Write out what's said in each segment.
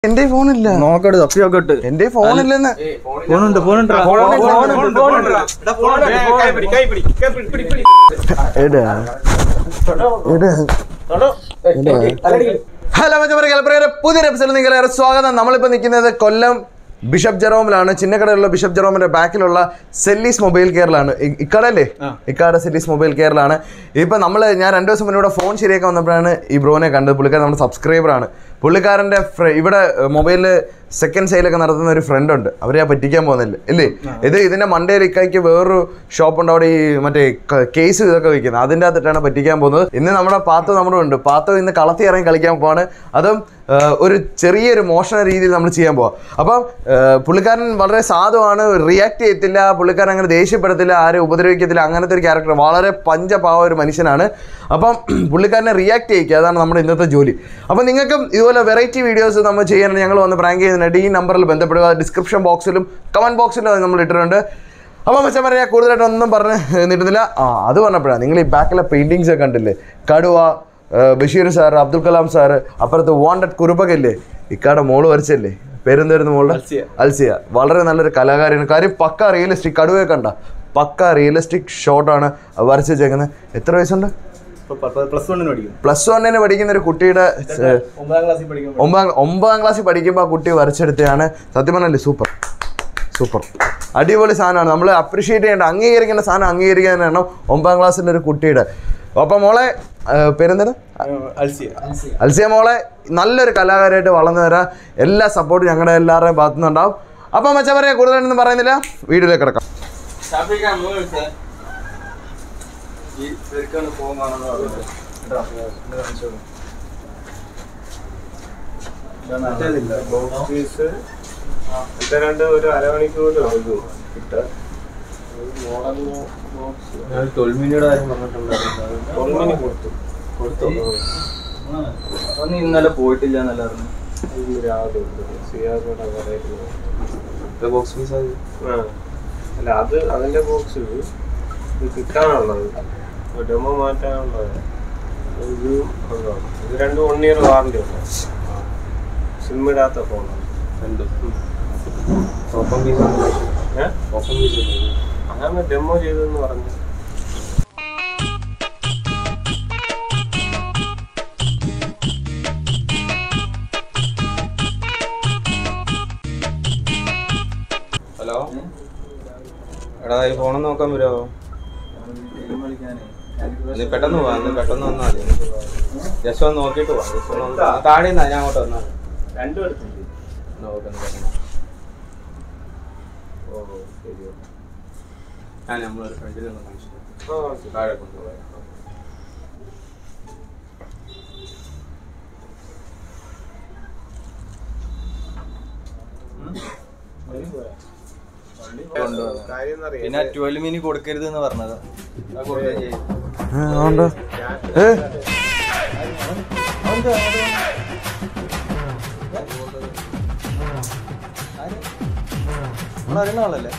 എന്റെ ഫോണില്ല നോക്കട്ട് തപ്പി നോക്കട്ട് എന്റെ ഫോണില്ലെന്ന് ഫോണുണ്ട് ഫോണുണ്ട് എടാ എടാ ഹലോ മച്ചമറി കലപ്പുറയുടെ പുതിയൊരു എപ്പിസോഡ് നിങ്ങളെ സ്വാഗതം നമ്മളിപ്പോൾ നിൽക്കുന്നത് കൊല്ലം ബിഷപ്പ് ജെറോമിലാണ് ചിന്നക്കടയിലുള്ള ബിഷപ്പ് ജെറോമിന്റെ ബാക്കിലുള്ള സെല്ലീസ് മൊബൈൽ കെയറിലാണ് ഇ- ഇക്കടല്ലേ ഇക്കാടെ സെല്ലീസ് മൊബൈൽ കെയറിലാണ് ഇപ്പൊ നമ്മൾ ഞാൻ രണ്ടു ദിവസം മുന്നേ ഇവിടെ ഫോൺ ശരിയാക്കാൻ വന്നപ്പോഴാണ് ഈ ബ്രോനെ കണ്ടത് പുള്ളിക്കാരൻ നമ്മുടെ സബ്സ്ക്രൈബറാണ് പുള്ളിക്കാരന്റെ ഫ്ര- ഇവിടെ മൊബൈലിൽ സെക്കൻഡ് സെയിലൊക്കെ നടത്തുന്ന ഒരു ഫ്രണ്ട് ഉണ്ട് അവരെ ഞാൻ പറ്റിക്കാൻ പോകുന്നില്ല ഇല്ലേ ഇത് ഇതിന്റെ മണ്ടയിൽ ഇക്കായ്ക്ക് വേറൊരു ഷോപ്പ് ഉണ്ട് അവിടെ ഈ മറ്റേ കേസ് ഇതൊക്കെ വെക്കുന്നത് അതിൻ്റെ അകത്തിട്ടാണ് പറ്റിക്കാൻ പോകുന്നത് ഇന്ന് നമ്മുടെ പാത്തോ നമ്മുടെ ഉണ്ട് പാത്തോ ഇന്ന് കളത്തി ഇറങ്ങി കളിക്കാൻ പോവാണ് അതും ആ, ഒരു ചെറിയൊരു മോഷണ രീതിയിൽ നമ്മൾ ചെയ്യാൻ പോവാം അപ്പം ആ, പുള്ളിക്കാരൻ വളരെ സാധുവാണ് റിയാക്ട് ചെയ്യത്തില്ല പുള്ളിക്കാരൻ അങ്ങനെ ദേഷ്യപ്പെടത്തില്ല ആരും ഉപദ്രവിക്കത്തില്ല അങ്ങനത്തെ ഒരു ക്യാരക്ടർ വളരെ പഞ്ചപാവ ഒരു മനുഷ്യനാണ് അപ്പം പുള്ളിക്കാരനെ റിയാക്ട് ചെയ്യിക്കുക അതാണ് നമ്മുടെ ഇന്നത്തെ ജോലി അപ്പം നിങ്ങൾക്കും ഇതുപോലെ വെറൈറ്റി വീഡിയോസ് നമ്മൾ ചെയ്യാൻ ഞങ്ങൾ വന്ന് പ്രാങ്ക് ചെയ്യുന്നുണ്ട് ഈ നമ്പറിൽ ബന്ധപ്പെടുക ഡിസ്ക്രിപ്ഷൻ ബോക്സിലും കമൻറ്റ് ബോക്സിലും അത് നമ്മൾ ഇട്ടിട്ടുണ്ട് അപ്പം മച്ചാൻ പറയാം കൂടുതലായിട്ട് ഒന്നും പറഞ്ഞ് നിട്ടുന്നില്ല ആ അത് പറഞ്ഞപ്പോഴാണ് നിങ്ങൾ ഈ ബാക്കിലെ പെയിൻറ്റിങ്സ് ഒക്കെ കണ്ടില്ലേ കടുവ ആ, ബഷീർ സാർ അബ്ദുൽ കലാം സാർ അപ്പുറത്ത് വാണ്ടഡ് കുറുപ്പകല്ലേ ഇക്കാടെ മോള് വരച്ചല്ലേ പേരെന്തായിരുന്നു മോളുടെ അൽസിയ വളരെ നല്ലൊരു കലാകാരിയാണ് കാര്യം പക്ക റിയലിസ്റ്റിക് കടുവയെ കണ്ട പക്ക റിയലിസ്റ്റിക് ഷോട്ടാണ് വരച്ച് വെച്ചേക്കുന്നത് എത്ര വയസ്സുണ്ട് പ്ലസ് വണ്ണിന് പഠിക്കും പ്ലസ് വണ്ണിന് പഠിക്കുന്ന ഒരു കുട്ടിയുടെ ഏ, ഒമ്പതാം ക്ലാസ്സിൽ പഠിക്കും ഒമ്പതാം ഒമ്പതാം ക്ലാസ്സിൽ പഠിക്കുമ്പോൾ ആ കുട്ടി വരച്ചെടുത്തതാണ് സത്യം പറഞ്ഞല്ലേ സൂപ്പർ സൂപ്പർ അടിപൊളി സാധനമാണ് നമ്മൾ അപ്രിഷിയേറ്റ് ചെയ്യേണ്ട അംഗീകരിക്കേണ്ട സാധനം അംഗീകരിക്കാൻ വേണം ഒമ്പതാം ക്ലാസ്സിൻ്റെ ഒരു കുട്ടിയുടെ അപ്പം മോളെ ആ, പേരെന്താണ് അൽസിയ അൽസിയ മോളെ നല്ലൊരു കലാകാരായിട്ട് വളർന്നു വരാൻ എല്ലാ സപ്പോർട്ടും ഞങ്ങളുടെ എല്ലാവരുടെയും ഭാഗത്തു നിന്നുണ്ടാവും അപ്പം മച്ചാ പറയാം കൂടുതലൊന്നും പറയുന്നില്ല വീഡിയോയിലേക്ക് കിടക്കാം ഈ പെരുക്കാണ് പോകുന്നതാണെന്ന് പറഞ്ഞത് ഓഫീസ് രണ്ട് ഒരു അരമണിക്കൂർ ആകും കിട്ടാൻ ഞാൻ തൊൽമിനിയുടെ കാര്യം പറഞ്ഞിട്ടുണ്ടായിരുന്നു ഒന്നിന് കൊടുത്തു കൊടുത്തു അതൊന്നും ഇന്നലെ പോയിട്ടില്ല എന്നല്ല പറഞ്ഞു ഇന്ന് രാവിലെ ഉണ്ട് സിയാദോടെ കടയിൽ ബോക്സ് ഫീസ് ആയി ആ അല്ല അത് അതിന്റെ ബോക്സ് ഇത് കിട്ടാനുള്ളത് ഡെമോ മാറ്റാനുള്ളത് ഇത് ഉള്ളതാണ്. ഇത് രണ്ടും വൺ ഇയർ വാറണ്ടി ഉണ്ട് സിം ഇടാത്ത ഫോണാണ് രണ്ടും ഓപ്പൺ ഫീസ് ഏഹ് ഓപ്പൺ ഫീസ് അങ്ങനെ ഡെമോ ചെയ്തെന്ന് പറഞ്ഞു ഹലോ എടാ ഈ ഫോണൊന്ന് നോക്കാൻ വരുമോ നീ പെട്ടെന്ന് പോവാ നീ പെട്ടെന്ന് വന്നാൽ മതി ജസ്റ്റ് ഒന്ന് നോക്കിയിട്ട് പോവാം ജസ്റ്റ് ഒന്ന് വന്ന് താഴെ നിന്നാ ഞാൻ അങ്ങോട്ട് വന്നാൽ രണ്ടും എടുത്തില്ലേ നോക്കുന്നു ഓ ശരി ഞാൻ നമ്മളൊരു ഫ്രണ്ടിൽ നിന്ന് കാണിച്ചു ആ ശരി. താഴെ കൊണ്ടുപോയി കാര്യം എന്നറിയാം. പിന്നെ ട്വൽവ് മിനി കൊടുക്കരുത് എന്ന് പറഞ്ഞത് അത് കൊടുക്കുകയും ചെയ്യും അതുകൊണ്ട് ഏ അറിയുന്ന ആളല്ലേ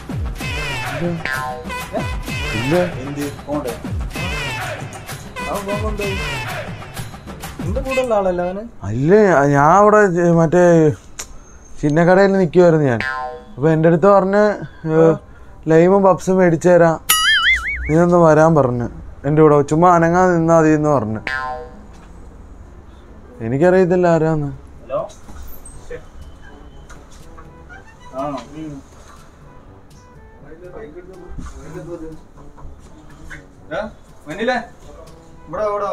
ഇല്ല എന്ത് പോണ്ടേ അവൻ ഫോൺ കൊണ്ടുപോയി നിന്റെ കൂടെ ഉള്ള ആളല്ല അവന് അല്ല ഞാൻ അവിടെ ചെ- മറ്റേ ചിന്നക്കടയിൽ നിൽക്കുമായിരുന്നു ഞാൻ അപ്പോൾ എൻ്റെ അടുത്ത് പറഞ്ഞ് ഏഹ്, ലൈമും പപ്സും മേടിച്ചു തരാം നീ ഒന്ന് വരാൻ പറഞ്ഞു എൻ്റെ കൂടെ ചുമ്മാ അനങ്ങാൻ നിന്നാ മതി എന്ന് പറഞ്ഞു എനിക്കറിയത്തില്ല ആരാന്ന് ഹലോ ആണോ മുന്നിലേ ഇവിടെ ഇവിടെ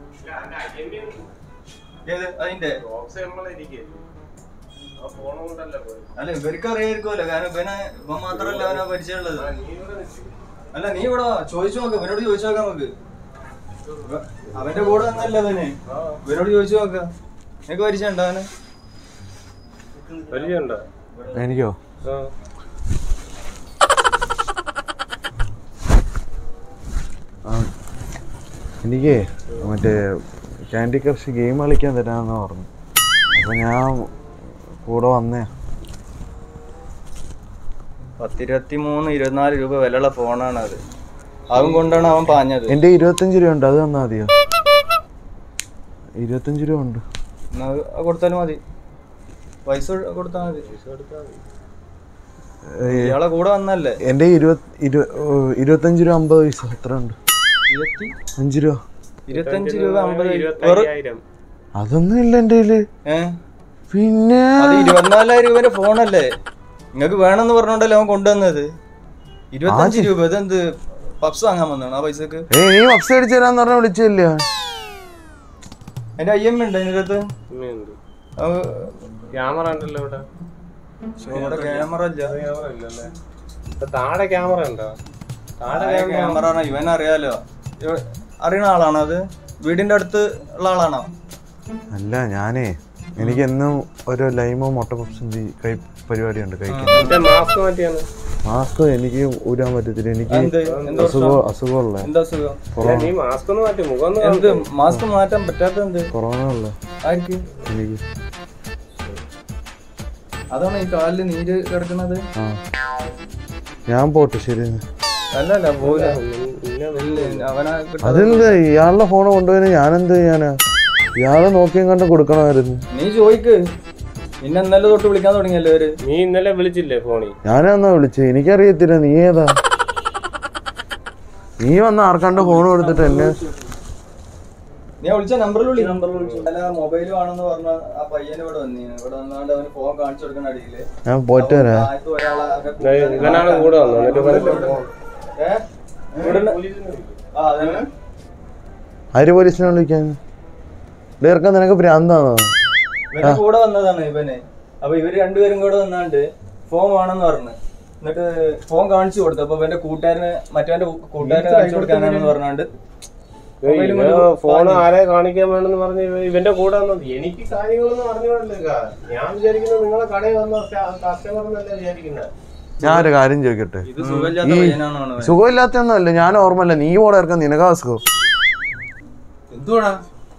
ഏത് അതിന്റെ ബോക്സ് നമ്മളെ ഇരിക്കുകയല്ലേ. ആ ഫോണും കൊണ്ടല്ലേ പോയത്. അല്ല ഇവർക്ക് അറിയായിരിക്കുമല്ലോ കാരണം ഇവനെ ഇവൻ മാത്രമല്ല അവനെ പരിചയമുള്ളത് ആ, നീ ഇവിടെ നിൽക്ക്. അല്ല നീ ഇവിടെ വാ, ചോദിച്ചു നോക്ക് ഇവനോട് ചോദിച്ചു നോക്കാം നമുക്ക് ഇവ- അവന്റെ കൂടെ വന്നല്ലേ അവന് ഇവനോട് ചോദിച്ചു നോക്ക നിനക്ക് പരിചയം ഉണ്ടോ അവന് പരിചയമുണ്ടോ? എനിക്കോ ആ. ആ എനിക്ക് മറ്റേ ക്യാൻഡി ക്രഷ് ഗെയിം കളിക്കാൻ തരാമെന്ന് പറഞ്ഞു അപ്പോൾ ഞാൻ കൂടെ വന്നേ പത്തിരുപത്തി മൂന്ന് ഇരുപത്തിനാല് രൂപ വിലയുള്ള ഫോണാണ് അത് അതും കൊണ്ടാണ് അവൻ പാഞ്ഞത് എൻ്റെ ഇരുപത്തഞ്ച് രൂപ ഉണ്ട് അത് തന്നാൽ മതിയോ ഇരുപത്തഞ്ച് രൂപ ഉണ്ട് എന്നാ അത് കൊടുത്താലും മതി പൈസ കൊടുത്താൽ മതി പൈസ കൊടുത്താൽ മതി ഇയാളെ കൂടെ വന്നല്ലേ എൻ്റെ ഇരുപത് ഇരു- ഓ, ഇരുപത്തഞ്ച് രൂപ അമ്പത് പൈസ എത്ര ഉണ്ട് ഇരുപത്തി അഞ്ച് രൂപ ഇരുപത്തഞ്ച് രൂപ അമ്പത് ഇരുപത്തയ്യായിരം അതൊന്നും ഇല്ല എൻ്റെ കയ്യില് ഏഹ് പിന്നെ അത് ഇരുപത്തിനാലായിരം രൂപന്റെ ഫോണല്ലേ നിങ്ങക്ക് വേണമെന്ന് പറഞ്ഞോണ്ടല്ലേ അവൻ കൊണ്ടുവന്നത് ഇരുപത്തഞ്ച് രൂപ ഇതെന്ത് പപ്സ് വാങ്ങാൻ വന്നാണ് ആ പൈസക്ക് ഏ നീ പപ്സ് അടിച്ചു തരാന്ന് പറഞ്ഞ വിളിച്ചില്ല എന്റെ ഐ എം ഉണ്ട് അതിനകത്ത് ഉണ്ട് ക്യാമറ ഉണ്ടല്ലോ ഇവിടെ ഇവിടെ ക്യാമറ ഇല്ല ക്യാമറ ഇല്ലല്ലേ ഇപ്പൊ താഴെ ക്യാമറ ഉണ്ടോ താഴെ ക്യാമറ ഇവൻ അറിയാലോ ഇവ- അറിയണ ആളാണോ അത് വീടിന്റെ അടുത്ത് ഉള്ള ആളാണോ അല്ല ഞാനേ എനിക്ക് എന്നും ഒരു ലൈമോ മുട്ട പപ്സും ഈ കൈ പരിപാടിയുണ്ട് കഴിക്കാൻ എന്റെ മാസ്ക് മാറ്റിയാണ് മാസ്ക് എനിക്ക് ഊരാൻ പറ്റത്തില്ല എനിക്ക് എന്ത് എന്ത് അസുഖം അസുഖമുള്ള എന്താ സുഖം ഇല്ല, നീ മാസ്ക് ഒന്ന് മാറ്റി മുഖം ഒന്ന് എന്ത് മാസ്ക് മാറ്റാൻ പറ്റാത്ത എന്ത് കൊറോണ ഉള്ള ആർക്ക് എനിക്ക് അതാണ് ഈ കാലില് നീര് കിടക്കുന്നത് ആ ഞാൻ പോട്ടെ ശരി അല്ല അല്ല പോല നിന്നെ അവനാ കിട്ട- അതെന്താ ഇയാളുടെ ഫോൺ കൊണ്ടുപോയി ഞാനെന്ത് ചെയ്യാനാ ഇയാളെ നോക്കിയും കണ്ട് കൊടുക്കണമായിരുന്നു നീ ചോദിക്ക് നിന്നെ ഇന്നലെ തൊട്ട് വിളിക്കാൻ തുടങ്ങിയല്ലോ അവര് നീ ഇന്നലെ വിളിച്ചില്ലേ ഫോണിൽ ഞാനാന്നാ വിളിച്ചത് എനിക്കറിയത്തില്ല നീ ഏതാ നീ വന്ന് ആർക്കാണ്ട് ഫോൺ കൊടുത്തിട്ട് എന്നെ നീ വിളിച്ച നമ്പറിൽ വിളി നമ്പറിൽ വിളിച്ചു അല്ല മൊബൈൽ വേണമെന്ന് പറഞ്ഞ ആ പയ്യന് ഇവിടെ വന്നീന് ഇവിടെ വന്നാണ്ട് അവന് ഫോൺ കാണിച്ചു കൊടുക്കുന്ന അടിയില് ഞാൻ പോയിട്ട് വരാം ആദ്യത്തെ ഒരാളെ അവരെ ഇവനാണ് കൂടെ വന്നത് എന്നിട്ട് പറഞ്ഞിട്ട് ഏ? ഇവിടുന്ന് ആ അതന്നെ ആര് പോലീസിനെ വിളിക്കാൻ ഡേർക്കാൻ നിനക്ക് ഭ്രാന്താണോ ഇവന്റെ കൂടെ വന്നതാണ് ഇവന് അപ്പൊ ഇവര് രണ്ടുപേരും കൂടെ വന്നാണ്ട് ഫോൺ വേണമെന്ന് പറഞ്ഞു എന്നിട്ട് ഫോൺ കാണിച്ചു കൊടുത്തു അപ്പൊ ഇവന്റെ കൂട്ടുകാരന് മറ്റവന്റെ കൂട്ടുകാരന് കാണിച്ചു കൊടുക്കാനാണെന്ന് പറഞ്ഞാണ്ട് ഫോൺ ആരെ കാണിക്കാൻ വേണമെന്ന് പറഞ്ഞ് ഇവ- ഇവന്റെ കൂടെ വന്നത് എനിക്ക് കാര്യങ്ങളൊന്നും അറിഞ്ഞോളില്ല ഞാൻ വിചാരിക്കുന്നത് നിങ്ങളെ കടയിൽ വന്ന കസ്റ്റമർ എന്നല്ലേ വിചാരിക്കുന്നത് ഞാൻ ഒരു കാര്യം ചോദിക്കട്ടെ ഇത് സുഖമില്ലാത്ത പയ്യനാണോ അവൻ? സുഖമില്ലാത്തൊന്നുമല്ല ഞാൻ ഓർമ്മല്ല നീ ഓടെ ഇറക്കാൻ നിനക്ക് അസുഖം എന്തുവാടാ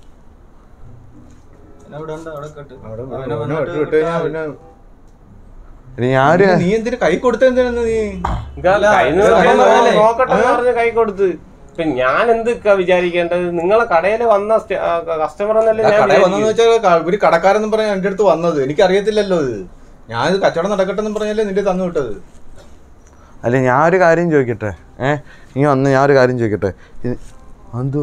പിന്നെ അവിടെ ഉണ്ട്, അവിടെ കെട്ട്. അവിടെ അവനെ അവനെ വന്നിട്ട് വിട്ട് വിട്ട് കഴിഞ്ഞാ പിന്നെ ഇനി ഞാനൊരു നീ എന്തിനു കൈ കൊടുത്തെന്തിനാ നീ കയ്യിൽ ഇത് നിന്ന് പറയാനല്ലേ? നോക്കട്ടെ എന്ന് പറഞ്ഞ് കൈ കൊടുത്ത് ഇപ്പൊ ഞാൻ എന്തൊക്കെ വിചാരിക്കേണ്ടത് നിങ്ങളെ കടയിൽ വന്ന കസ്റ്റമർ എന്നല്ലേ ഞാൻ കടയിൽ വന്നെന്ന് വിചാരിച്ചത്. വെച്ചാൽ ക- ഒരു കടക്കാരെന്നും പറഞ്ഞ എന്റെ അടുത്ത് വന്നത് എനിക്ക് അറിയത്തില്ലല്ലോ ഇത് ഞാനിത് കച്ചവടം നടക്കട്ടെ എന്ന് പറഞ്ഞല്ലേ നിന്റെ തന്നു വിട്ടത് അല്ല ഞാൻ ഒരു കാര്യം ചോദിക്കട്ടെ ഏ നീ വന്ന് ഞാൻ ഒരു കാര്യം ചോദിക്കട്ടെ ഇത് എന്തോ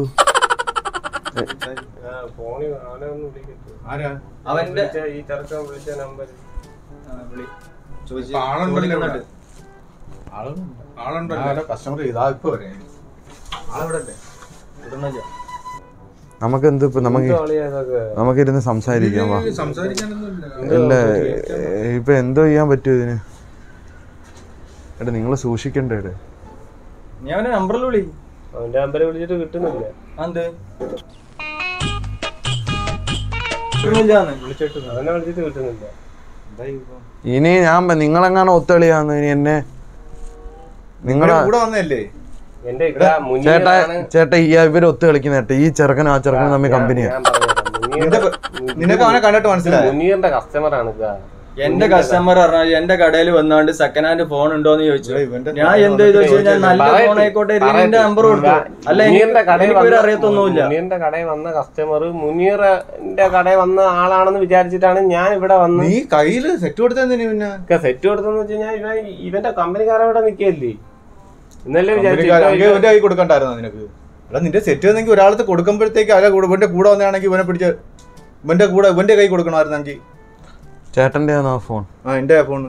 ആ, ഫോണിൽ ആരെ ഒന്ന് വിളിക്കട്ടെ. ആരാ അവന്റെ വിളിച്ച ഈ ചെറുക്കൻ വിളിച്ച നമ്പർ ആ, വിളി. ചോദിച്ച് ഇപ്പൊ ആളുണ്ടല്ലോ വിളിക്കുന്നുണ്ട്. ആളുണ്ടല്ലോ കസ്റ്റമർ ഇതാ ഇപ്പൊ വരെ ആളെവിടെ അല്ലേ കിട്ടുന്നില്ല. നമുക്ക് എന്ത് ഇപ്പൊ നമുക്ക് നമുക്ക് ഇരുന്ന് സംസാരിക്കാം വാ സംസാരിക്കാനൊന്നുമില്ല ഇല്ല ഇപ്പൊ എന്തോ ചെയ്യാൻ പറ്റും ഇതിന് എടാ നിങ്ങൾ സൂക്ഷിക്കണ്ടേ എടേ? നീ അവന്റെ നമ്പറിൽ വിളി അവന്റെ നമ്പർ വിളിച്ചിട്ട് കിട്ടുന്നില്ല എന്ത് കിട്ടുന്നില്ലാന്ന്. അവനെ വിളിച്ചിട്ട് കിട്ടുന്നില്ല ഇനി ഞാൻ പ- നിങ്ങളെങ്ങാനും ഒത്തളിയാന്ന് ഇനി എന്നെ നിങ്ങളെ നിങ്ങളുടെ കൂടെ വന്നതല്ലേ എന്റെ ഇക്ക ചേട്ടാ മുനീറാണ് ചേട്ടാ ഈ ഇവര് ഒത്തു കളിക്കുന്ന ചേട്ടാ ഈ ചെറുക്കനും ആ ചെറുക്കനും തമ്മിൽ കമ്പനിയാ ഞാൻ പറഞ്ഞുതരാം. നിന്റെ മുനീർ- നിനക്ക് അവനെ കണ്ടിട്ട് മനസ്സിലായോ മുനീറിന്റെ കസ്റ്റമർ ആണ് ഇക്ക. എന്റെ കസ്റ്റമർ പറഞ്ഞാൽ എന്റെ കടയിൽ വന്നാണ്ട് സെക്കൻഡ് ഹാൻഡ് ഫോൺ ഉണ്ടോന്ന് ചോദിച്ചു ഇവിടെ ഇവന്റെ ഞാൻ എന്ത് ചെയ്തു വെച്ച് കഴിഞ്ഞാൽ നല്ല പറയട്ടെ, ഫോൺ ആയിക്കോട്ടെ പറയട്ടെ. എന്റെ നമ്പർ കൊടുത്തു അല്ല മുനീറിന്റെ കടയിൽ എനിക്കൊരു വന്ന- അറിയത്തൊന്നുമില്ല മുനീറിന്റെ കടയിൽ വന്ന കസ്റ്റമർ മുനീറിന്റെ കടയിൽ വന്ന ആളാണെന്ന് വിചാരിച്ചിട്ടാണ് ഞാൻ ഇവിടെ വന്ന് നീ കയ്യില് സെറ്റ് കൊടുത്തെന്തിനു പിന്നെ സെറ്റ് കൊടുത്തെന്ന് വെച്ച് കഴിഞ്ഞാൽ ഇവൻ ഇവന്റെ കമ്പനിക്കാരെ ഇവിടെ നിൽക്കല്ലേ ഇന്നലെ കമ്പനിക്കാരൻ അങ്ങ് വിചാരിച്ചു ഇവന്റെ കൈ കൊടുക്കണ്ടായിരുന്നോ നിനക്ക് എടാ നിന്റെ സെറ്റ് വന്നെങ്കിൽ ഒരാളത്ത് കൊടുക്കുമ്പോഴത്തേക്ക് അല്ല കൂടെ ഇവന്റെ കൂടെ വന്നാണെങ്കിൽ ഇവനെ പിടിച്ച് ഇവന്റെ കൂടെ ഇവന്റെ കൈ കൊടുക്കണമായിരുന്നെങ്കിൽ ചേട്ടന്റെ ആണോ ഫോൺ ആ എന്റെ ഫോണ്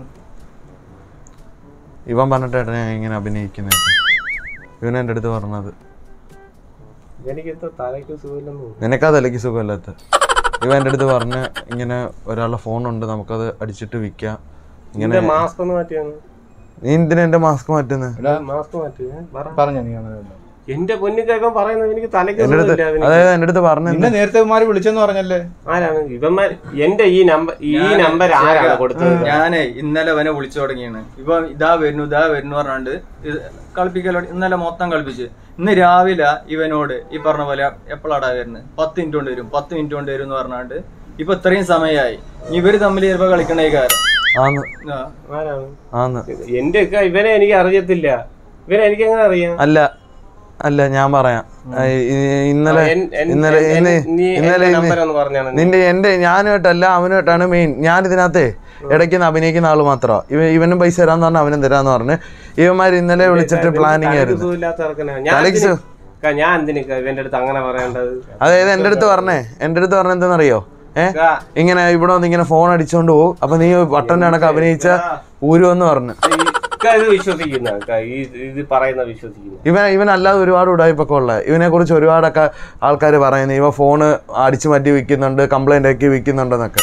ഇവൻ പറഞ്ഞിട്ട് ഏട്ടനെ ഇങ്ങനെ അഭിനയിക്കുന്നത് ഇവൻ എൻ്റെ അടുത്ത് പറഞ്ഞത് എനിക്ക് എന്തോ തലയ്ക്ക് സുഖമില്ലെന്ന് തോന്നുന്നു. നിനക്കാ തലയ്ക്ക് സുഖമില്ലാത്ത ഇവൻ എൻ്റെ അടുത്ത് പറഞ്ഞ് ഇങ്ങനെ ഒരാളുടെ ഫോണുണ്ട് നമുക്കത് അടിച്ചിട്ട് വിൽക്കാം ഇങ്ങനെ നിന്റെ മാസ്ക് ഒന്ന് മാറ്റിയാണ് നീ എന്തിനാ എൻ്റെ മാസ്ക് മാറ്റുന്നത് മാസ്ക് മാറ്റി ഏ? പറ. പറഞ്ഞ നീ അങ്ങനെ എന്റെ പൊന്നിക്കേക്കാൻ പറയുന്നത് എനിക്ക് തലയ്ക്ക് എൻ്റെ അടുത്ത് സുഖമില്ല അവന്. അതായത് എൻ്റെ അടുത്ത് പറഞ്ഞു നിന്നെ നേരത്തെ ഇവന്മാര് വിളിച്ചെന്ന് പറഞ്ഞല്ലേ ആരാണ് ഇവന്മാർ എന്റെ ഈ നമ്പർ ഈ നമ്പർ ആരാണ് കൊടുത്തത് ഞാനേ ഇന്നലെ അവനെ വിളിച്ചു തുടങ്ങിയാണ് ഇപ്പൊ ഇതാ വരുന്നു ഇതാ വരുന്നു പറഞ്ഞാണ്ട് ഇത് കളിപ്പിക്കലോ ഇന്നലെ മൊത്തം കളിപ്പിച്ച് ഇന്ന് രാവിലെ ഇവനോട് ഈ പറഞ്ഞ പോലെ എപ്പോഴാടാ വരുന്നത് പത്ത് മിനിറ്റ് കൊണ്ട് വരും പത്ത് മിനിറ്റ് കൊണ്ട് വരും എന്ന് പറഞ്ഞാണ്ട് ഇപ്പൊ ഇത്രയും സമയമായി ഇനി ഇവര് തമ്മിൽ ചിലപ്പോ കളിക്കണേ കാര്യം ആന്ന് ആ. ആരാണ് ആന്ന് എന്റെ ഒക്കെ ഇവനെ എനിക്ക് അറിയത്തില്ല ഇവനെ എനിക്ക് എങ്ങനെ അറിയാം അല്ല അല്ല ഞാൻ പറയാം ആ, ഇ- ഇന്നലെ എൻ- എൻ- ഇന്നലെ എൻ- ഇന്ന് നീ ഇന്നലെ എന്റെ ഇന്ന് നമ്പർ ഒന്ന് പറഞ്ഞാണ് നീ. നിന്റെ എന്റെ ഞാനുമായിട്ടല്ല അവനുമായിട്ടാണ് മെയിൻ ഞാൻ ഇതിനകത്തെ ഇടയ്ക്ക് അഭിനയിക്കുന്ന ആള് മാത്രമാ ഇവ ഇവനും പൈസ തരാന്ന് പറഞ്ഞ അവനും തരാന്ന് പറഞ്ഞ് ഇവന്മാർ ഇന്നലെ വിളിച്ചിട്ട് പ്ലാനിങ് തലയ്ക്ക് ആയിരുന്നു സുഖമില്ലാത്ത ചെറുക്കനാ. ഞാൻ തലയ്ക്ക് എന്തിന്- ക- ഞാൻ എന്തിനു ഇവന്റെ അടുത്ത് അങ്ങനെ പറയേണ്ടത് അതായത് എൻ്റെ അടുത്ത് പറഞ്ഞേ എൻ്റെ അടുത്ത് പറഞ്ഞ എന്താണെന്നറിയോ ഏഹ് ക- ഇങ്ങനെ ഇവിടെ വന്ന് ഇങ്ങനെ ഫോൺ അടിച്ചോണ്ട് പോകും അപ്പൊ നീ വട്ടന്റെ കണക്ക് അഭിനയിച്ച ഊരുവെന്ന് പറഞ്ഞു ഈ- ക ഇത് വിശ്വസിക്കുന്ന ക- ഈ ഇത് പറയുന്ന വിശ്വസിക്കുന്ന ഇവൻ ഇവൻ അല്ലാതെ ഒരുപാട് ഉടായ്പൊക്കെ ഉള്ള ഇവനെ കുറിച്ച് ഒരുപാടൊക്കെ ആൾക്കാർ പറയുന്നു ഇവ ഫോണ് അടിച്ചു മാറ്റി വിൽക്കുന്നുണ്ട് കംപ്ലൈന്റ് ആക്കി വിൽക്കുന്നുണ്ടെന്നൊക്കെ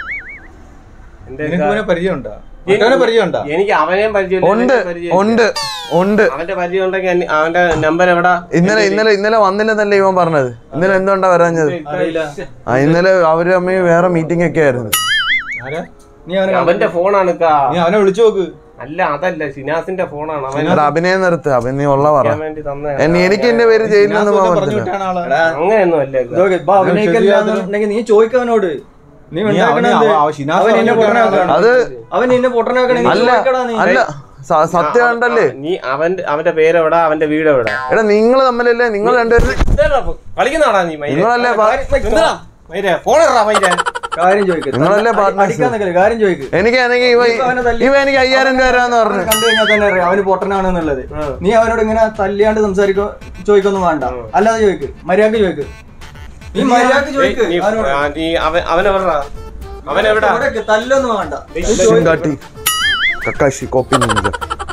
എന്റെ നിനക്ക് ക- ഇവനെ പരിചയമുണ്ടോ മറ്റവനെ പരിചയമുണ്ടോ എനിക്ക് അവനെയും പരിചയമില്ല ഉണ്ട് ഇവനെയും പരിചയമില്ല. ഉണ്ട് ഉണ്ട് അവന്റെ പരിചയം ഉണ്ടെങ്കിൽ അനി- അവന്റെ നമ്പർ എവിടാ ഇന്നലെ ഇന്നലെ ഇന്നലെ വന്നില്ലെന്നല്ലേ ഇവൻ പറഞ്ഞത് ഇന്നലെ എന്തുകൊണ്ടാ വരാഞ്ഞത് ആ ഇന്നലെ അവര് അമ്മ വേറെ മീറ്റിംഗ് ഒക്കെ ആയിരുന്നു ആരാ നീ അവനെ അവന്റെ ഫോണാണ് ക നീ അവനെ വിളിച്ചു നോക്ക് അല്ല അതല്ല ഷിനാസിന്റെ ഫോണാണ് അവൻ എടാ അഭിനയം നിർത്ത് അഭിനയം ഉള്ള പറ ചെയ്യാൻ വേണ്ടി തന്നെ എന്നെ എനിക്ക് എന്റെ പേര് ജയിലിലൊന്നും പോകാൻ പറഞ്ഞു പറ്റില്ല വിട്ടാണ് ആള് അങ്ങനെയൊന്നും അല്ല ക. ഇതൊക്കെ ഇപ്പൊ അഭിനയിക്കണ്ടെന്നുണ്ടെങ്കിൽ നീ ചോദിക്കവനോട് നീ നീ ഉണ്ടാക്കണ അവനെ- എന്ത്? അവ- ഷിനാസ് അവൻ എന്നെ പറഞ്ഞു പൊട്ടനാക്കണം അത് അവൻ എന്നെ പൊട്ടനാക്കണെങ്കിൽ അല്ല അല്ല സ- സത്യം ഉണ്ടല്ലേ നീ അവന്റെ അവന്റെ പേരെവിടാ അവന്റെ വീട് എവിടാ എടാ നിങ്ങൾ തമ്മിലല്ലേ നിങ്ങൾ രണ്ടുപേരും കളിക്കുന്നാടാ നീ മയിരെ? നിങ്ങളല്ലേ പാ- എന്തിനാ? മയിരെ, ഫോണെടാ മയിരെ. കാര്യം ചോദിക്കും നിങ്ങളല്ലേ partners? അടിക്കാൻ നിൽക്കില്ല കാര്യം ചോദിക്കും എനിക്ക് ആണെങ്കിൽ ഇവ ഇവ എനിക്ക് അയ്യായിരം രൂപ തരാന്ന് പറഞ്ഞു കണ്ടു കഴിഞ്ഞാൽ തന്നെ അറിയാം അവന് പൊട്ടനാണെന്നുള്ളത് നീ അവനോട് ഇങ്ങനെ തല്ലിയാണ്ട് സംസാരിക്കോ ചോദിക്കൊന്നും വേണ്ട അല്ലാതെ ചോദിക്ക് മര്യാദക്ക് ചോദിക്ക് നീ മര്യാദക്ക് ചോദിക്ക് നീ- അവനോട് ആ, നീ അവൻ അവനെവിടാ അവനെവിടാ ഇവിടെയൊക്കെ തല്ലൊന്നും വേണ്ട ചിങ്കാട്ടി കക്കാശി കോപ്പി നിഞ്ച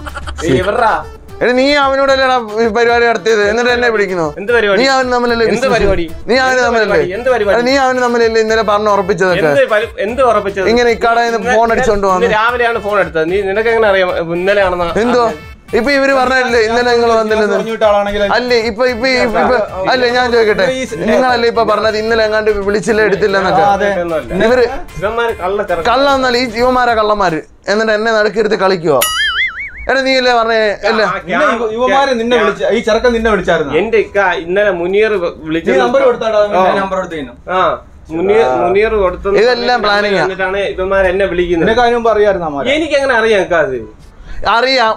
നീ എവിടാ എടാ നീ അവനോടല്ലേ ഈ പരിപാടി നടത്തിയത് എന്നിട്ട് എന്നെ പിടിക്കുന്നു എന്ത് പരിപാടി നീ അവന് തമ്മിലല്ലേ എന്ത് business? പരിപാടി? നീ അവന് എന്ത് തമ്മിലല്ലേ പരിപാടി? എന്ത് പരിപാടി? എടാ, നീ അവന് തമ്മിലല്ലേ ഇന്നലെ പറഞ്ഞു ഉറപ്പിച്ചതൊക്കെ എന്ത് പരി- എന്ത് ഉറപ്പിച്ചത് ഇങ്ങനെ ഇക്കാടെ ഫോൺ അടിച്ചോണ്ട് ഇന്ന് വന്നു രാവിലെയാണ് ഫോൺ എടുത്തത് നീ നിനക്ക് എങ്ങനെ അറിയാം ഇന്നലെയാണെന്ന് എന്തോ ഇപ്പൊ ഇവര് പറഞ്ഞല്ലേ ഇന്നലെ നിങ്ങൾ വന്നില്ലെന്ന് പറഞ്ഞു വിട്ട ആളാണെങ്കിൽ അല്ലേ ഇപ്പൊ ഇപ്പൊ ഇപ്പൊ ഇപ്പൊ- അല്ലേ ഞാൻ ചോദിക്കട്ടെ നിങ്ങളല്ലേ ഇപ്പൊ പറഞ്ഞത് ഇന്നലെ എങ്ങാണ്ട് വിളിച്ചില്ല എടുത്തില്ല എന്നൊക്കെ ഒന്നുമല്ല. ഇവര് ഇവന്മാര് കള്ള ചെറുക്കൻ. കള്ള എന്നാൽ ഈ ജീവന്മാരാ കള്ളന്മാര് എന്നിട്ട് എന്നെ നടുക്കിരുത്തി കളിക്കുവോ എടാ നീ അല്ലേ പറഞ്ഞേ അല്ല ആ, നിന്നെ ഇവ- ഇവന്മാര് നിന്നെ വിളിച്ച ഈ ചെറുക്കൻ നിന്നെ വിളിച്ചായിരുന്നു എന്റെ ഇക്ക ഇന്നലെ മുനീർ വിളിച്ചു നമ്പർ കൊടുത്താടാ നമ്പർ കൊടുത്തേനു ആ മുനീർ മുനീർ കൊടുത്ത ഇതെല്ലാം planning ആ. എന്നിട്ടാണ് ഇവന്മാർ എന്നെ വിളിക്കുന്നത് നിനക്ക് അതിന് മുമ്പ് അറിയായിരുന്നു അമ്മാരെ എനിക്ക് എങ്ങനെ അറിയാം ഇക്ക അത് അറിയാം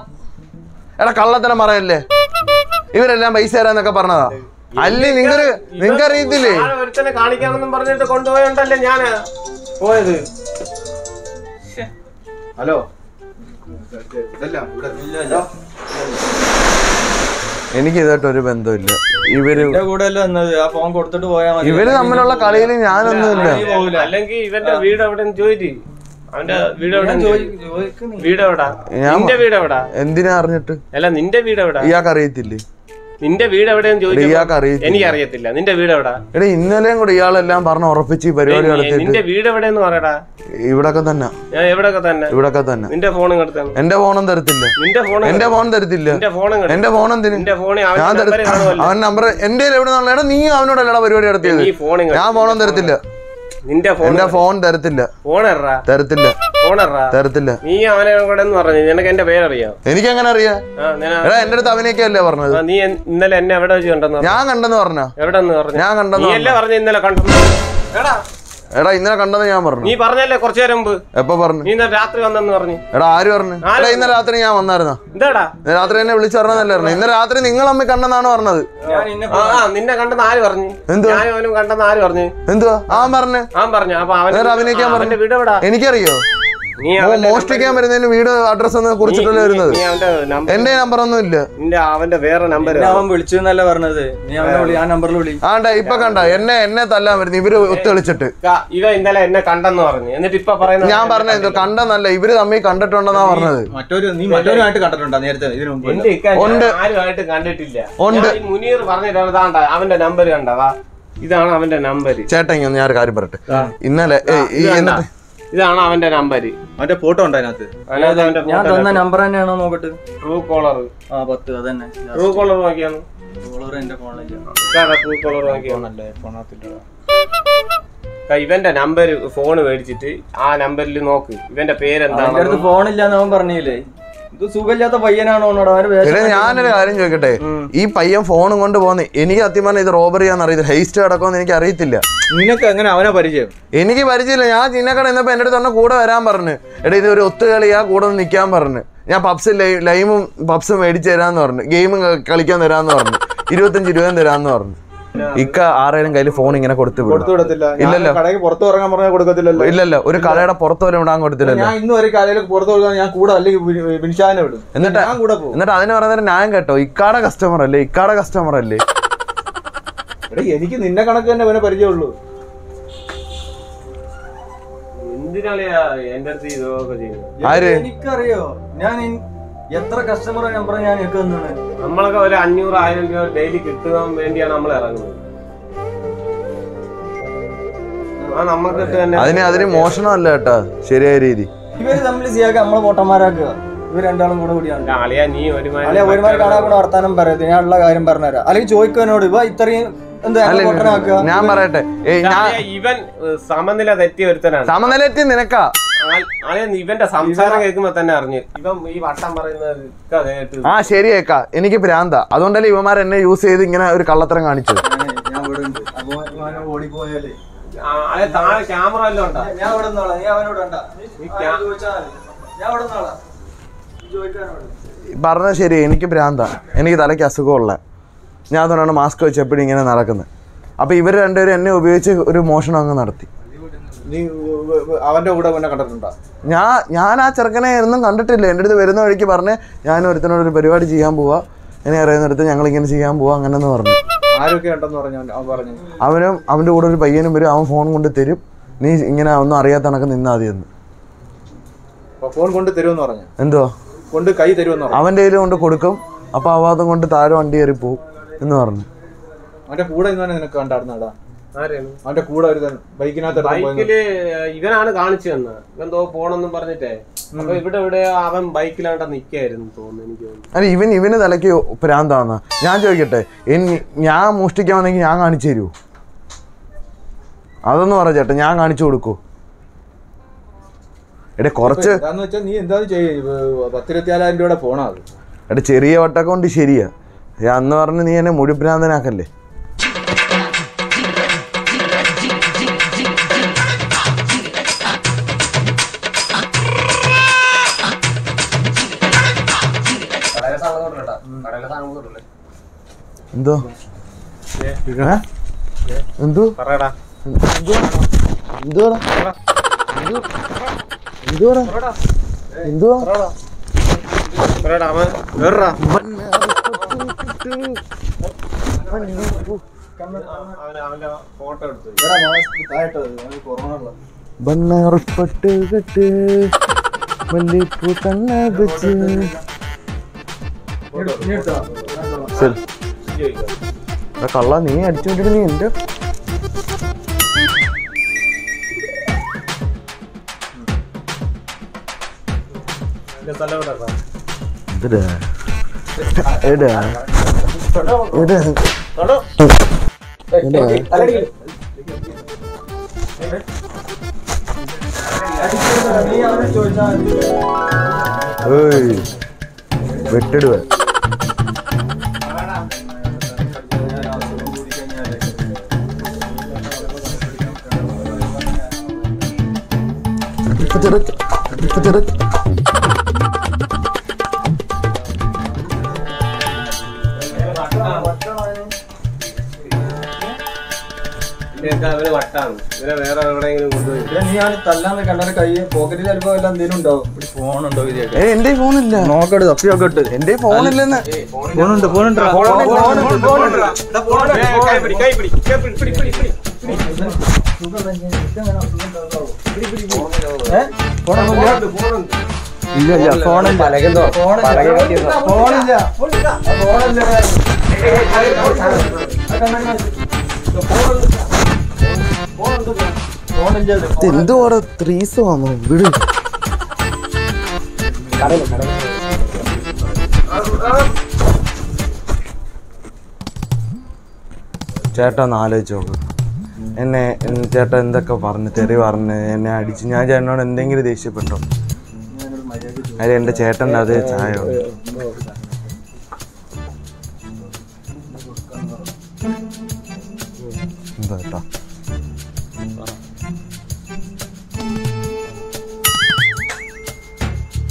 എടാ കള്ളത്തരം പറയല്ലേ ഇവരെല്ലാം പൈസ തരാന്നൊക്കെ പറഞ്ഞതാ അല്ലേ നിങ്ങക്ക് നിങ്ങക്ക് അറിയത്തില്ലേ ആളെ ഒരുത്തനെ കാണിക്കാമെന്നും പറഞ്ഞിട്ട് കൊണ്ടുപോയോണ്ടല്ലേ ഞാൻ പോയത് ഹലോ ഇതെല്ലാം ഇവിടെ എനിക്ക് ഇതായിട്ട് ഒരു ബന്ധമില്ല ഇവര് എന്റെ കൂടെ അല്ല എന്നത് ആ ഫോൺ കൊടുത്തിട്ട് പോയാൽ മതി ഇവര് തമ്മിലുള്ള കളിയിൽ ഞാനൊന്നുമില്ല അല്ലെങ്കിൽ ഇവന്റെ വീട് എവിടെ ചോദിച്ചു അവന്റെ വീട് എവിടെ ചോദിക്ക് നീ. വീട് എവിടാ ഞാൻ- നിന്റെ വീട് എവിടാ എന്തിനാ അറിഞ്ഞിട്ട് അല്ല നിന്റെ വീട് എവിടാ ഇയാൾക്ക് അറിയത്തില്ലേ നിന്റെ വീട് എവിടെയെന്ന് എടാ, ചോദിച്ചു ഇയാൾക്ക് അറിയത്തില്ല എനിക്ക് അറിയത്തില്ല നിന്റെ വീട് എവിടാ എടാ ഇന്നലെയും കൂടെ ഇയാളെല്ലാം പറഞ്ഞ് ഉറപ്പിച്ച് ഈ പരിപാടി നടത്തിയിട്ട് നിന്റെ വീട് എവിടെയെന്ന് പറയടാ ഇവിടൊക്കെ തന്നെ ഞാൻ എവിടെയൊക്കെ തന്നെ ഇവിടൊക്കെ തന്നെ നിന്റെ ഫോൺ എടുത്താണ് എന്റെ ഫോണും തരത്തില്ല നിന്റെ ഫോൺ എന്റെ ഫോൺ തരത്തില്ല നിന്റെ ഫോൺ എന്റെ ഫോൺ എന്തിന് നിന്റെ ഫോണിൽ ഞാൻ അവന്റെ തര- നമ്പർ കാണുമല്ലോ അവൻ നമ്പർ എന്റെ എവിടെ നിന്നുള്ള എടാ നീ അവനോടല്ലടാ പരിപാടി നടത്തിയത് നീ ഫോൺ ഞാൻ ഫോണും തരത്തില്ല നിന്റെ ഫോൺ എന്റെ ഫോൺ തരത്തില്ല ഫോൺ എറാ തരത്തില്ല ഫോൺ എറാ തരത്തില്ല നീ അവനെ കൂടെ എന്ന് പറഞ്ഞു നിനക്ക് എന്റെ പേരറിയാം എനിക്ക് എങ്ങനെ അറിയാം ആ, നിന- എടാ എന്റെ അടുത്ത് അവനൊക്കെയല്ലേ പറഞ്ഞത് ആ, നീ എൻ- ഇന്നലെ എന്നെ എവിടെ വെച്ച് കണ്ടെന്ന് പറഞ്ഞു? ഞാൻ കണ്ടെന്ന് പറഞ്ഞ എവിടെ നിന്ന് പറഞ്ഞു ഞാൻ കണ്ടെന്ന് നീ അല്ലേ പറഞ്ഞു ഇന്നലെ കണ്ടു എടാ എടാ ഇന്നലെ കണ്ടെന്ന് ഞാൻ പറഞ്ഞു നീ പറഞ്ഞല്ലേ കുറച്ചു നേരം മുമ്പ് എപ്പോ പറഞ്ഞു നീ ഇന്നലെ രാത്രി വന്നെന്ന് പറഞ്ഞു എടാ ആര് പറഞ്ഞു എടാ ഇന്നലെ രാത്രി ഞാൻ വന്നായിരുന്നോ എന്താടാ ഇന്നലെ രാത്രി എന്നെ വിളിച്ചു പറഞ്ഞതല്ലേ പറഞ്ഞു ഇന്നലെ രാത്രി നിങ്ങൾ അമ്മ കണ്ടെന്നാണ് പറഞ്ഞത് ഞാൻ ഇന്നെ ആ ആ, നിന്നെ കണ്ടെന്ന് ആര് പറഞ്ഞു എന്തുവാ? ഞാനും അവനും കണ്ടെന്ന് ആര് പറഞ്ഞു എന്തുവാ ആ പറഞ്ഞു അവൻ പറഞ്ഞു അപ്പൊ അവൻ വേറെ അഭിനയിക്കാൻ പറഞ്ഞു. അവന്റെ വീട് എവിടാ എനിക്കറിയോ നീ ഓ അവന്റെ മോഷ്ടിക്കാൻ വരുന്നതിന് വീട് അഡ്രസ് ഒന്ന് കുറിച്ചിട്ടല്ലേ വരുന്നത് നീ അവന്റെ നമ്പർ എന്റെ നമ്പർ ഒന്നും ഇല്ല നിന്റെ അവന്റെ വേറെ നമ്പർ എന്നെ അവൻ വിളിച്ചു എന്നല്ല പറഞ്ഞത് നീ അവനെ വിളി ആ നമ്പറിൽ വിളി ആണ്ട ഇപ്പൊ കണ്ട എന്നെ എന്നെ തല്ലാൻ വരുന്നു ഇവര് ഒത്തുകളിച്ചിട്ട് ഇവ ഇന്നലെ എന്നെ കണ്ടെന്ന് പറഞ്ഞു എന്നിട്ട് ഇപ്പൊ പറയുന്നത് ഞാൻ പറഞ്ഞ എന്തോ കണ്ടെന്നല്ല ഇവര് തമ്മിൽ കണ്ടിട്ടുണ്ടെന്നാ പറഞ്ഞത് മറ്റൊരു നീ മറ്റൊരുമായിട്ട് കണ്ടിട്ടുണ്ടോ നേരത്തെ ഇതിനു മുമ്പ് എന്റെ ഇക്ക ഞാൻ ഉണ്ട്. ആരുമായിട്ട് കണ്ടിട്ടില്ല ഉണ്ട്. ഞാൻ ഈ മുനീർ പറഞ്ഞിട്ടാണ് താണ്ട അവന്റെ നമ്പർ കണ്ടവാ ഇതാണ് അവന്റെ നമ്പർ ചേട്ടൻ ഇങ്ങ് ഞാൻ ഒരു കാര്യം പറയട്ടെ ഇന്നലെ ഏയ്, ഈ എന്നിട്ട് ഇതാണ് അവന്റെ നമ്പർ അവന്റെ ഫോട്ടോ ഉണ്ട് അതിനകത്ത് അതിനകത്ത് അവന്റെ ഞാൻ തന്ന നമ്പർ തന്നെയാണോ നോക്കട്ടെ ട്രൂ കോളർ ആ പത്ത് അതന്നെ ട്രൂ കോളർ നോക്കിയാണ് ഡോളർ എന്റെ ഫോണിലേക്ക് ട്രൂ കോളർ നോക്കിയാണ് ഫോണല്ലേ ഫോണകത്തില്ല ഇവന്റെ നമ്പർ ഫോൺ മേടിച്ചിട്ട് ആ നമ്പറിൽ നോക്ക് ഇവന്റെ അവന്റെ പേരെന്താണ് അടുത്ത് ഫോണില്ലാന്ന് അവൻ പറഞ്ഞില്ലേ ഇത് സുഖമില്ലാത്ത പയ്യനാണോ അവനോട് അവന് വേഷം എടാ ഞാനൊരു കാര്യം ചോദിക്കട്ടെ ഈ പയ്യൻ ഫോണും കൊണ്ട് പോകുന്ന എനിക്ക് സത്യം പറഞ്ഞാൽ ഇത് റോബറി ആണെന്ന് അറിയത്തില്ല ഹെയ്സ്റ്റ് കിടക്കുമെന്ന് എനിക്ക് അറിയത്തില്ല നിനക്ക് എങ്ങനെ അവനെ പരിചയം എനിക്ക് പരിചയമില്ല ഞാൻ ചിന്നക്കട എന്നപ്പോ എന്റെ അടുത്ത് തന്നെ കൂടെ വരാൻ പറഞ്ഞു എടാ ഇത് ഒരു ഒത്തുകളിയാ കൂടെ ഒന്ന് നിൽക്കാൻ പറഞ്ഞു ഞാൻ പബ്സ് ലൈമും പബ്സും മേടിച്ച് തരാന്ന് പറഞ്ഞു ഗെയിമും കളിക്കാൻ തരാന്ന് പറഞ്ഞു ഇരുപത്തഞ്ച് രൂപയും തരാന്ന് പറഞ്ഞു ഇക്ക ആറേലും കയ്യിൽ ഫോൺ ഇങ്ങനെ കൊടുത്തു വിടും കൊടുത്തു വിടത്തില്ല ഞാൻ ഇല്ലല്ലോ. കടയ്ക്ക് പുറത്തു ഇറങ്ങാൻ പറഞ്ഞാൽ കൊടുക്കത്തില്ലല്ലോ ഇല്ലല്ല ഒരു കടയുടെ പുറത്ത് വരെ വിടാൻ കൊടുത്തില്ലല്ലോ ഞാൻ ഇന്ന് വരെ കടയിലേക്ക് പുറത്തു കൊടുക്കാൻ ഞാൻ കൂടെ അല്ലെങ്കിൽ ബിൻഷാനെ വിടും എന്നിട്ട് ഞാൻ കൂടെ പോകും എന്നിട്ട് അതിന് പറയുന്നത് ന്യായം കേട്ടോ ഇക്കാടെ കസ്റ്റമർ അല്ലേ ഇക്കാടെ കസ്റ്റമർ അല്ലേ എടാ എനിക്ക് നിന്നെ കണക്ക് തന്നെ ഇവനെ പരിചയമുള്ളൂ എന്തിനാളിയാ എന്റെ അടുത്ത് ഇതൊക്കെ ചെയ്യുന്നത് ആര് എനിക്കറിയോ ഞാൻ ഇൻ- എത്ര കസ്റ്റമർ നമ്പർ ഞാൻ എനിക്ക് തന്നാണ് നമ്മളൊക്കെ ഒരു അഞ്ഞൂറ് ആയിരം രൂപ ഡെയിലി കിട്ടാൻ വേണ്ടിയാണ് നമ്മൾ ഇറങ്ങുന്നത് ആ നമുക്ക് തന്നെ അതിന് അതിന് മോഷണമല്ല കേട്ടോ ശരിയായ രീതി ഇവര് തമ്മിൽ ചെയ്യാക്ക നമ്മളെ പൊട്ടന്മാരാക്കുക ഇവർ രണ്ടാളും കൂടെ കൂടിയാണ് അളിയാ നീ ഒരുമാതിരി അല്ലെ ഒരുമാതിരി കാണാൻ വർത്താനം പറയരുത് ഞാൻ ഉള്ള കാര്യം പറഞ്ഞുതരാം അല്ലെങ്കിൽ ചോദിക്കാനോട് ഇവ ഇത്രയും എന്താ അല്ല ഞങ്ങളെ പൊട്ടനാക്കുക ഞാൻ പറയട്ടെ ഏയ് ഞാൻ അളിയാ, ഇവൻ ഏഹ്, സമനില തെറ്റിയ ഒരുത്തനാണ് സമനിലെത്തി നിനക്കാ ആ- അളിയാ, ഇവന്റെ സംസാരം കേൾക്കുമ്പോ തന്നെ അറിഞ്ഞു ഇവൻ ഈ വട്ടം പറയുന്നത് ഒക്കെ കേട്ട് ആ ശരിയേക്കാ എനിക്ക് ഭ്രാന്ത അതുകൊണ്ടല്ലേ ഇവന്മാർ എന്നെ യൂസ് ചെയ്ത് ഇങ്ങനെ ഒരു കള്ളത്തരം കാണിച്ചത് ഞാൻ ഇവിടെ ഉണ്ട് അപ്പൊ ഇവനെ ഓടിപ്പോയാലേ ആ, അളിയാ, താഴെ ക്യാമറ എല്ലാം ഉണ്ടാ ഞാൻ ഇവിടെ നിന്നോളാം നീ അവനോട് വേണ്ട ഈ ക്യാ- ചോദിച്ചാൽ മതി ഞാൻ ഇവിടെ നിന്നോളാം ചോദിക്കാനോട് പറഞ്ഞത് ശരി എനിക്ക് ഭ്രാന്ത എനിക്ക് തലയ്ക്ക് അസുഖമുള്ള ഞാൻ അതുകൊണ്ടാണ് മാസ്ക് വെച്ച് എപ്പോഴും ഇങ്ങനെ നടക്കുന്നത് അപ്പൊ ഇവർ രണ്ടുപേരും എന്നെ ഉപയോഗിച്ച് ഒരു മോഷണം അങ്ങ് നടത്തി നീ ഉ- ഉ- ഉ- അവന്റെ കൂടെ പിന്നെ കണ്ടിട്ടുണ്ടോ ഞാൻ ഞാൻ ആ ചെറുക്കനെ ഒന്നും കണ്ടിട്ടില്ല എൻ്റെ അടുത്ത് വരുന്ന വഴിക്ക് പറഞ്ഞ് ഞാൻ ഒരുത്തനോട് ഒരു പരിപാടി ചെയ്യാൻ പോവാ എന്നെ അറിയുന്നിടത്ത് ഞങ്ങൾ ഇങ്ങനെ ചെയ്യാൻ പോവാ അങ്ങനെന്ന് പറഞ്ഞു ആരൊക്കെ ഉണ്ടെന്ന് പറഞ്ഞു അവൻ- അവൻ പറഞ്ഞു അവനും അവൻ്റെ കൂടെ ഒരു പയ്യനും വരും അവൻ ഫോൺ കൊണ്ട് തരും നീ ഇങ്ങനെ ഒന്നും അറിയാത്ത കണക്ക് നിന്നാ മതിയെന്ന് അപ്പൊ ഫോൺ കൊണ്ട് തരുമെന്ന് പറഞ്ഞു എന്തോ കൊണ്ട് കൈ തരുമെന്ന് പറഞ്ഞു അവൻ്റെ കയ്യിൽ കൊണ്ട് കൊടുക്കും അപ്പോൾ അവാദം കൊണ്ട് താഴെ വണ്ടി കയറി പോവും എന്ന് പറഞ്ഞു അവന്റെ കൂടെ ഇന്നലെ നിനക്ക് കണ്ടായിരുന്നടാ ആരെയാണ് അവന്റെ കൂടെ ഒരു ബൈക്കിനകത്ത് ഇറങ്ങി പോയെന്ന്. ബൈക്കില് ഇവനാണ് കാണിച്ചു തന്നെ ഇവൻ എന്തോ പോണെന്നും പറഞ്ഞിട്ടേ അപ്പൊ ഇവിടെ ഇവിടെ അവൻ ബൈക്കിലാണ്ട നിക്കായിരുന്നു തോന്നുന്നു എനിക്ക് തോന്നുന്നു അല്ല ഇവൻ ഇവന് തലയ്ക്ക് ഭ്രാന്താന്ന് ഞാൻ ചോദിക്കട്ടെ ഇനി ഞാൻ മോഷ്ടിക്കാൻ വന്നെങ്കിൽ ഞാൻ കാണിച്ചു തരുമോ അതൊന്നും പറ ചേട്ടാ ഞാൻ കാണിച്ചു കൊടുക്കൂ എടേ കുറച്ച് എന്താന്ന് വെച്ചാൽ നീ എന്താ ചെയ്യ പത്തിരുപത്തിനാലായിരം രൂപയുടെ ഫോണാ അത് എടാ ചെറിയ വട്ടൊക്കെ കൊണ്ട് ശരിയാ ഞാൻ അന്ന് പറഞ്ഞ് നീ എന്നെ മുടിഭ്രാന്തനാക്കല്ലേ എന്തോ ഏ? എന്തോ പറയടാ എന്തുവാടാ എന്തുവാടാ എന്തുവാ പറയടാ അവൻ വേറെടാ അവൻ അവന്റെ ഫോട്ടോ എടുത്തു ബണ്ണാറപ്പെട്ട് കെട്ട് മല്ലിപ്പൂ കണ്ണ വെച്ച് ശരി എടാ കള്ള നീ അടിച്ചു വിട്ടിട്ട് നീ എന്റെ എന്റെ സ്ഥലം എവിടെടാ? ഇതെടാ. എടാ. എടാ. എടാ. നീ അവനെ ചോദിച്ചാൽ മതി ഏയ്. വെട്ടിടുവ ഇവനൊക്കെ അവന് വട്ടാണ് ഇവനെ വേറെ എവിടെയെങ്കിലും കൊണ്ടുപോയി പിന്നെ നീ അവന് തല്ലാന്ന് കണ്ടൊരു കൈ പോക്കറ്റിൽ ചിലപ്പോ എല്ലാം എന്തെങ്കിലും ഉണ്ടാവും ഫോണുണ്ടോ ഇതിലേക്ക് ഏ എന്റെ ഫോണില്ല നോക്കട്ട് തപ്പിയൊക്കെ ഇട്ട് എന്റെ ഫോണില്ലെന്ന് ഫോണുണ്ട് ഫോണുണ്ട് കൈ പിടി കൈ പിടി കൈ പിടി പിടി പിടി പിടി ഇല്ല ഇല്ല ഫോണില്ല ഫോണില്ല ഫോണില്ല ഫോണില്ല ഫോണില്ല എന്തോടെ ത്രീസ് വന്നു വിട് ചേട്ടാ ഒന്ന് ആലോചിച്ച് നോക്ക് എന്നെ എൻ- ചേട്ടാ എന്തൊക്കെ പറഞ്ഞ് തെറി പറഞ്ഞ് എന്നെ അടിച്ച് ഞാൻ ചേട്ടനോട് എന്തെങ്കിലും ദേഷ്യപ്പെട്ടോ അതെ എൻ്റെ ചേട്ടൻ്റെ അതേ ചായ ഉണ്ട്. എന്താ ചേട്ടാ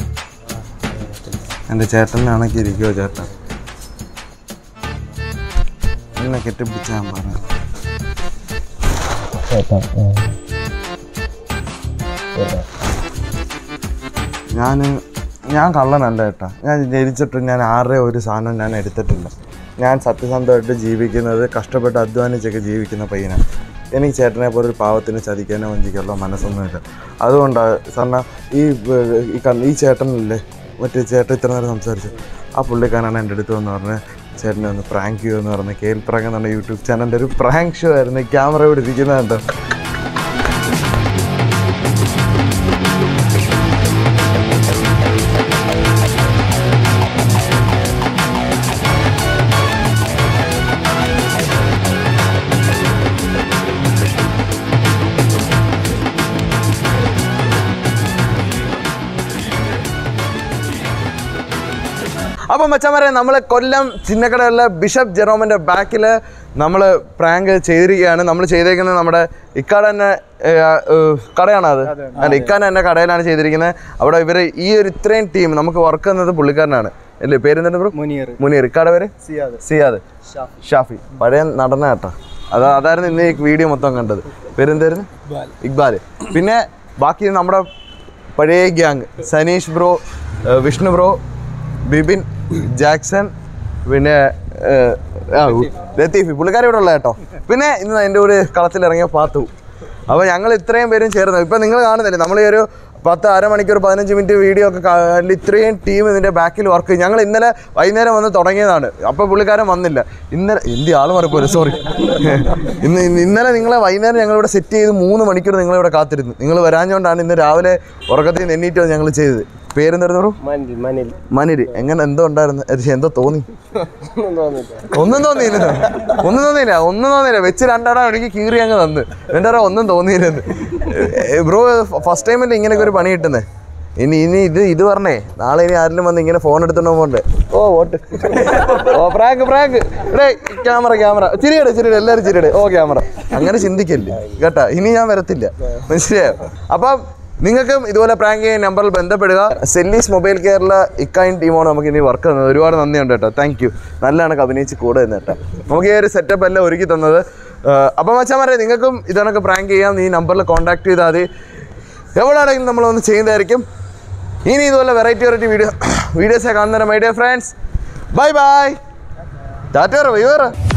എൻ്റെ ചേട്ടനാണെങ്കിൽ ഇരിക്കുമോ ചേട്ടൻ ചേട്ടനെ കെട്ടിപ്പിടിച്ച് ഞാൻ പറഞ്ഞു ഞാൻ ഞാൻ കള്ളനല്ല ഏട്ടാ ഞാൻ ജനിച്ചിട്ട് ഞാൻ ആരുടെ ഒരു സാധനം ഞാൻ എടുത്തിട്ടില്ല ഞാൻ സത്യസന്ധമായിട്ട് ജീവിക്കുന്നത് കഷ്ടപ്പെട്ട് അധ്വാനിച്ചൊക്കെ ജീവിക്കുന്ന പയ്യനാണ് എനിക്ക് ചേട്ടനെ പോലെ ഒരു പാവത്തിന് ചതിക്കാനോ വഞ്ചിക്കാനോ മനസ്സൊന്നുമില്ല അതുകൊണ്ടാണ് സാറിന് ഈ ഏർ, ഈ കണ്ണ് ഈ ചേട്ടനല്ലേ മറ്റേ ചേട്ടൻ ഇത്ര നേരം സംസാരിച്ചു ആ പുള്ളിക്കാരനാണ് എൻ്റെ അടുത്ത് വന്ന് പറഞ്ഞ് ചേട്ടനെ ഒന്ന് പ്രാങ്ക് ചെയ്യുമെന്ന് പറഞ്ഞ് കേൽ പ്രാങ്ക് എന്ന് പറഞ്ഞ യൂട്യൂബ് ചാനലിൻ്റെ ഒരു പ്രാങ്ക് ഷോ ആയിരുന്നു ക്യാമറ ഇവിടെ ഇരിക്കുന്നത് കണ്ടോ അപ്പം മച്ചന്മാരെ നമ്മൾ കൊല്ലം ചിന്നക്കടയുള്ള ബിഷപ്പ് ജെറോമിൻ്റെ ബാക്കിൽ നമ്മൾ പ്രാങ്ക് ചെയ്തിരിക്കുകയാണ് നമ്മൾ ചെയ്തേക്കുന്നത് നമ്മുടെ ഇക്കാട് തന്നെ ഏ, ഏ, കടയാണോ അത് അല്ല ഇക്കാട് തന്നെ കടയിലാണ് ചെയ്തിരിക്കുന്നത് അവിടെ ഇവർ ഈ ഒരു ഇത്രയും ടീം നമുക്ക് വർക്ക് തന്നത് പുള്ളിക്കാരനാണ് അല്ലേ പേരെന്താണ് ബ്രോ മുനിയർ മുനീർ ഇക്കാടെ പേര് സിയാദ് ഷാഫി പഴയ നടന കേട്ടോ അതാ അതായിരുന്നു ഇന്ന് ഈ വീഡിയോ മൊത്തം കണ്ടത് പേരെന്തായിരുന്നു ഇക്ബാൽ പിന്നെ ബാക്കി നമ്മുടെ പഴയ ഗ്യാങ് സനീഷ് ബ്രോ ഏഹ് വിഷ്ണു ബ്രോ ബിബിൻ ജാക്സൺ പിന്നെ ഏഹ്, ആ, ലത്തീഫ് പുള്ളിക്കാരി ഇവിടെ ഉള്ള കേട്ടോ പിന്നെ ഇന്ന് എൻ്റെ കൂടെ കളത്തിലിറങ്ങിയ പാത്തു അപ്പോൾ ഞങ്ങൾ ഇത്രയും പേരും ചേർന്ന് ഇപ്പം നിങ്ങൾ കാണുന്നില്ലേ നമ്മൾ ഈ ഒരു പത്ത് അരമണിക്കൂർ പതിനഞ്ച് മിനിറ്റ് വീഡിയോ ഒക്കെ കാ- ഇത്രയും ടീം ഇതിൻ്റെ ബാക്കിൽ വർക്ക് ഞങ്ങൾ ഇന്നലെ വൈകുന്നേരം വന്ന് തുടങ്ങിയതാണ് അപ്പോൾ പുള്ളിക്കാരൻ വന്നില്ല ഇന്നലെ എന്തി ആൾ മറിപ്പോലെ സോറി ഇന്ന് ഇന്ന് ഇന്നലെ നിങ്ങളെ വൈകുന്നേരം ഞങ്ങളിവിടെ സെറ്റ് ചെയ്ത് മൂന്ന് മണിക്കൂർ നിങ്ങളിവിടെ കാത്തിരുന്നു നിങ്ങൾ വരാഞ്ഞുകൊണ്ടാണ് ഇന്ന് രാവിലെ ഉറക്കത്തിൽ നിന്ന് എണ്ണീറ്റ് ഞങ്ങൾ ചെയ്തത് പേരെന്തായിരുന്നു ബ്രോ? മനിൽ മനിൽ മനിര് എങ്ങനെ എന്തോ ഉണ്ടായിരുന്നു അത് എന്തോ തോന്നി ഒന്നും തോന്നില്ല ഒന്നും തോന്നിയില്ല ഒന്നും തോന്നിയില്ല ഒന്നും തോന്നിയില്ല വെച്ച് രണ്ടെണ്ണം എനിക്ക് കീറി അങ്ങ് തന്ന് എൻ്റെ പറയാ ഒന്നും തോന്നിയില്ലെന്ന് ബ്രോ ഫസ്റ്റ് ടൈമല്ലേ ഇങ്ങനെയൊക്കെ ഒരു പണി കിട്ടുന്നത് ഇനി ഇനി ഇത് ഇത് പറഞ്ഞേ നാളെ ഇനി ആരെങ്കിലും വന്ന് ഇങ്ങനെ ഫോൺ എടുത്തോണ്ട് പോകണ്ടേ ഓ വോട്ട് ഓ പ്രാങ്ക് പ്രാങ്ക് ഇവിടെ ക്യാമറ ക്യാമറ ചിരിയുടെ ചിരിയുടെ എല്ലാവരും ചിരിയുടെ ഓ ക്യാമറ അങ്ങനെ ചിന്തിക്കല്ലേ കേട്ടാ ഇനി ഞാൻ വരത്തില്ല മനസ്സിലായോ അപ്പം നിങ്ങൾക്കും ഇതുപോലെ പ്രാങ്ക് ചെയ്യാൻ നമ്പറിൽ ബന്ധപ്പെടുക സെല്ലീസ് മൊബൈൽ കെയറിലെ ഇക്കായും ടീമാണ് നമുക്ക് ഇനി വർക്ക് തന്നത് ഒരുപാട് നന്ദിയുണ്ട് കേട്ടോ താങ്ക് യു നല്ലതാണ് അഭിനയിച്ച് കൂടെ നിന്ന് കേട്ടോ നമുക്ക് ഈ ഒരു സെറ്റപ്പ് എല്ലാം ഒരുക്കി തന്നത് അപ്പം മച്ചാമാരെ നിങ്ങൾക്കും ഇതണക്ക് പ്രാങ്ക് ചെയ്യാം ഈ നമ്പറിൽ കോൺടാക്ട് ചെയ്താൽ മതി എവിടെയാണെങ്കിലും നമ്മളൊന്ന് ചെയ്യുന്നതായിരിക്കും ഇനി ഇതുപോലെ വെറൈറ്റി വെറൈറ്റി വീഡിയോ വീഡിയോസൊക്കെ കാണുന്നേരം my dear friends bye bye tata വൈ വേറെ